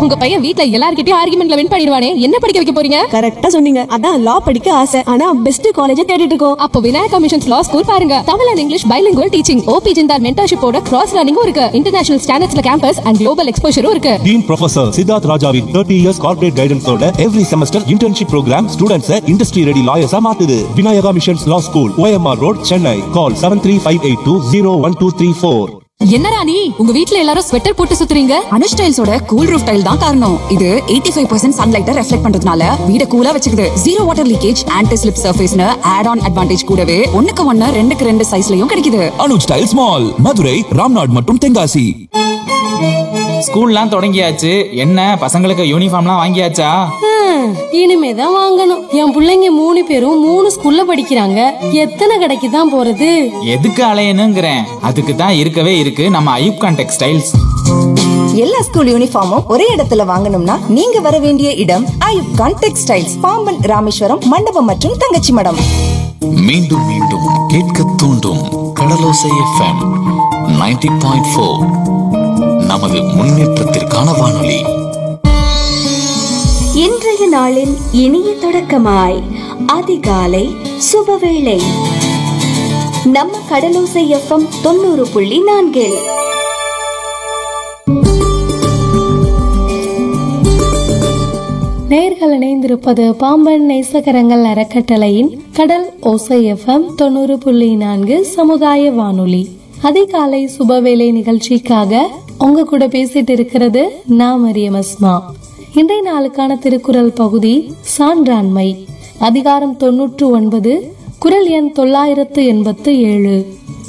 உங்க பையன் வீட்ல எல்லார்கிட்டயும் ஆர்குமெண்ட்ல வின் பண்ணிடுவானே என்ன படிக்க வைக்க போறீங்க கரெக்டா சொன்னீங்க அதான் லா படிக்க ஆசை ஆனா பெஸ்ட் காலேஜ தேடிட்டு இருக்கோம் அப்போ விநாயகா மிஷன்ஸ் லா ஸ்கூல் பாருங்க Tamil and English bilingual teaching O P Jindal மென்டர்ஷிப்போட கிராஸ் ரன்னிங்கும் இருக்கு இன்டர்நேஷனல் ஸ்டாண்டர்ட்ஸ்ல கேம்பஸ் அண்ட் குளோபல் எக்ஸ்போஷரும் இருக்கு டீன் ப்ரொஃபசர் சித்தார்த் ராஜாவின் தேர்ட்டி இயர்ஸ் கார்பரேட் கைடன்ஸோட every semester internship program students industry ready லாயர்ஸா மாத்துது Vinayaka missions law school OMR road Chennai call seven three five eight two zero one two three four என்ன ராணி உங்க வீட்ல எல்லாரும் ஸ்வெட்டர் போட்டு சுத்துறீங்க அனுஷ் டைல்ஸோட கூல் ரூஃப் டைல் தான் காரணம் இது 85% ஃபைவ் பர்சன்ட் சன்லைட்டை ரெஃப்ளெக்ட் பண்றதுனால வீட கூலா வச்சுக்குது zero water leakage anti slip சர்ஃபேஸ்னு ஆட் ஆன் அட்வான்டேஜ் கூடவே ஒண்ணுக்கு ஒண்ணு ரெண்டுக்கு ரெண்டு சைஸ்லயும் கிடைக்குது அனுஜ் ஸ்டைல்ஸ் மால் மதுரை ராம்நாட் மற்றும் தென்காசி ஸ்கூல்லாம் தொடங்கியாச்சு என்ன பசங்களுக்கு யூனிஃபார்ம்லாம் வாங்கியாச்சா இனிமே தான் வாங்கணும் என் பிள்ளைங்க மூணு பேரும் மூணு ஸ்கூல்ல படிக்கிறாங்க எத்தனை கடைக்கு தான் போறது எதுக்கு அலையணுங்கிறேன் அதுக்கு தான் இருக்கவே இருக்கு நம்ம ஐயூப்கான் டெக்ஸ்டைல்ஸ் எல்லா ஸ்கூல் யூனிஃபார்மும் ஒரே இடத்துல வாங்கணும்னா நீங்க வர வேண்டிய இடம் ஐயூப் கான் டெக்ஸ்டைல்ஸ் பாம்பன் ராமேஸ்வரம் மண்டபம் மற்றும் தங்கச்சி மடம் மீண்டும் மீண்டும் கேட்க தூண்டும் Kadalosai FM ninety point four நமது முன்னேற்றத்திற்கான வானொலி இன்றைய நாளின் இனிய தொடக்கமாய் அதிகாலை சுபவேளை நம்ம கடலோசை எஃப்எம் தொண்ணூறு புள்ளி நான்கில் நேர்கள் இணைந்திருப்பது பாம்பன் நேசகரங்கள் அறக்கட்டளையின் கடல் ஓசை எஃப்எம் தொண்ணூறு புள்ளி நான்கு சமுதாய வானொலி அதிகாலை சுபவேளை நிகழ்ச்சிக்காக உங்க கூட பேசிட்டு இருக்கிறது நான் மரியம் அஸ்மா இன்றைய நாளுக்கான திருக்குறள் பகுதி சான்றாண்மை அதிகாரம் தொன்னூற்று ஒன்பது குரல் எண் தொள்ளாயிரத்து எண்பத்து ஏழு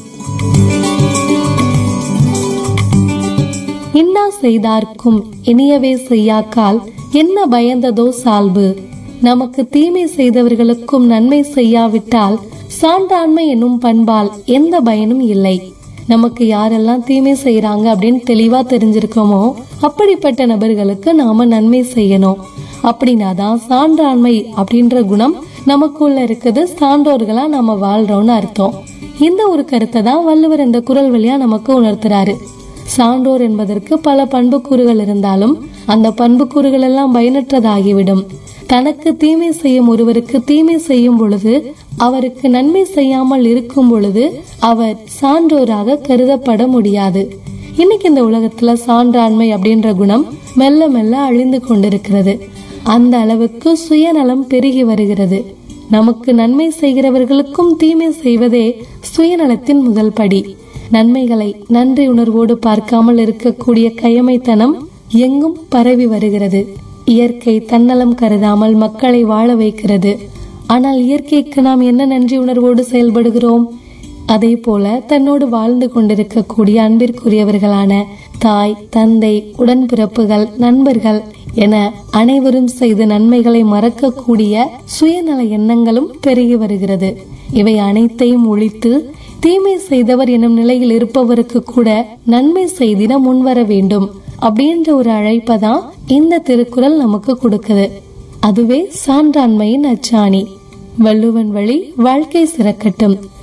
இன்னா செய்தார்க்கும் இனியவே செய்யாக்கால் என்ன பயந்ததோ சால்பு நமக்கு தீமை செய்தவர்களுக்கும் நன்மை செய்யாவிட்டால் சான்றாண்மை என்னும் பண்பால் எந்த பயனும் இல்லை நமக்கு யாரெல்லாம் தீமை செய்யறாங்க அப்படின்னு தெளிவா தெரிஞ்சிருக்கோமோ அப்படிப்பட்ட நபர்களுக்கு நாம நன்மை செய்யணும் அப்படின்னாதான் சான்றாண்மை அப்படின்ற குணம் நமக்குள்ள இருக்குது சான்றோர்களா நாம வாழ்றோம்னு அர்த்தம் இந்த ஒரு கருத்தை தான் வள்ளுவர் இந்த குரல் வழியா நமக்கு உணர்த்துறாரு சான்றோர் என்பதற்கு பல பண்புக்கூறுகள் இருந்தாலும் அந்த பண்புக்கூறுகள் எல்லாம் பயனற்றதாகிவிடும் தனக்கு தீமை செய்யும் ஒருவருக்கு தீமை செய்யும் பொழுது அவருக்கு நன்மை செய்யாமல் இருக்கும் பொழுது அவர் சான்றோராக கருதப்பட முடியாது இன்னைக்கு இந்த உலகத்துல சான்றாண்மை அப்படின்ற குணம் மெல்ல மெல்ல அழிந்து கொண்டிருக்கிறது அந்த அளவுக்கு சுயநலம் பெருகி வருகிறது நமக்கு நன்மை செய்கிறவர்களுக்கும் தீமை செய்வதே சுயநலத்தின் முதல் படி நன்மைகளை நன்றி உணர்வோடு பார்க்காமல் இருக்கக்கூடிய கயமைத்தனம் எங்கும் பரவி வருகிறது இயற்கை தன்னலம் கருதாமல் மக்களை வாழ வைக்கிறது ஆனால் இயற்கைக்கு நாம் என்ன நன்றி உணர்வோடு செயல்படுகிறோம் அதே போல தன்னோடு வாழ்ந்து கொண்டிருக்கக்கூடிய அன்பிற்குரியவர்களான தாய் தந்தை உடன்பிறப்புகள் நண்பர்கள் என அனைவரும் செய்த நன்மைகளை மறக்கக்கூடிய சுயநல எண்ணங்களும் பெருகி வருகிறது இவை அனைத்தையும் ஒழித்து தீமை செய்தவர் எனும் நிலையில் இருப்பவருக்கு கூட நன்மை செய்திட முன்வர வேண்டும் அப்படின்ற ஒரு அழைப்பை தான் இந்த திருக்குறள் நமக்கு கொடுக்குது அதுவே சான்றாண்மையின் அச்சாணி வள்ளுவன் வழி வாழ்க்கை சிறக்கட்டும்